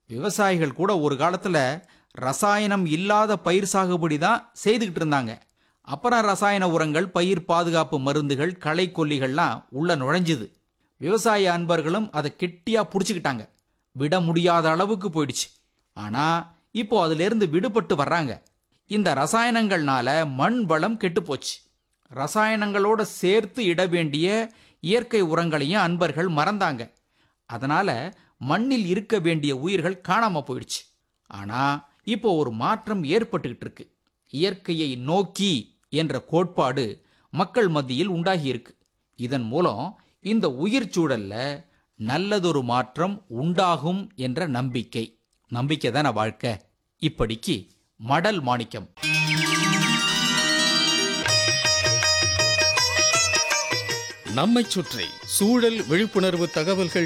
விவசாயிகள் கூட ஒரு காலத்துல ரசாயனம் இல்லாத பயிர் சாகுபடி தான் செய்துக்கிட்டு இருந்தாங்க அப்புறம் ரசாயன உரங்கள் பயிர் பாதுகாப்பு மருந்துகள் களை கொல்லிகள்லாம் உள்ள நுழைஞ்சுது விவசாய அன்பர்களும் அதை கெட்டியா புடிச்சுக்கிட்டாங்க விட முடியாத அளவுக்கு போயிடுச்சு ஆனா இப்போ அதிலிருந்து விடுபட்டு வர்றாங்க இந்த ரசாயனங்கள்னால மண் வளம் கெட்டு போச்சு ரசாயனங்களோட சேர்த்து இட வேண்டிய இயற்கை உரங்களையும் அன்பர்கள் மறந்தாங்க அதனால மண்ணில் இருக்க வேண்டிய உயிர்கள் காணாம போயிடுச்சு ஆனா இப்போ ஒரு மாற்றம் ஏற்பட்டுக்கிட்டு இருக்கு இயற்கையை நோக்கி என்ற கோட்பாடு மக்கள் மத்தியில் உண்டாகி இருக்கு இதன் மூலம் இந்த உயிர் சூழல்ல நல்லதொரு மாற்றம் உண்டாகும் என்ற நம்பிக்கை நம்பிக்கை தானே வாழ்க்கை இப்படிக்கு மடல் மாணிக்கம் நம்மைச் சுற்றி சூழல் விழிப்புணர்வு தகவல்கள்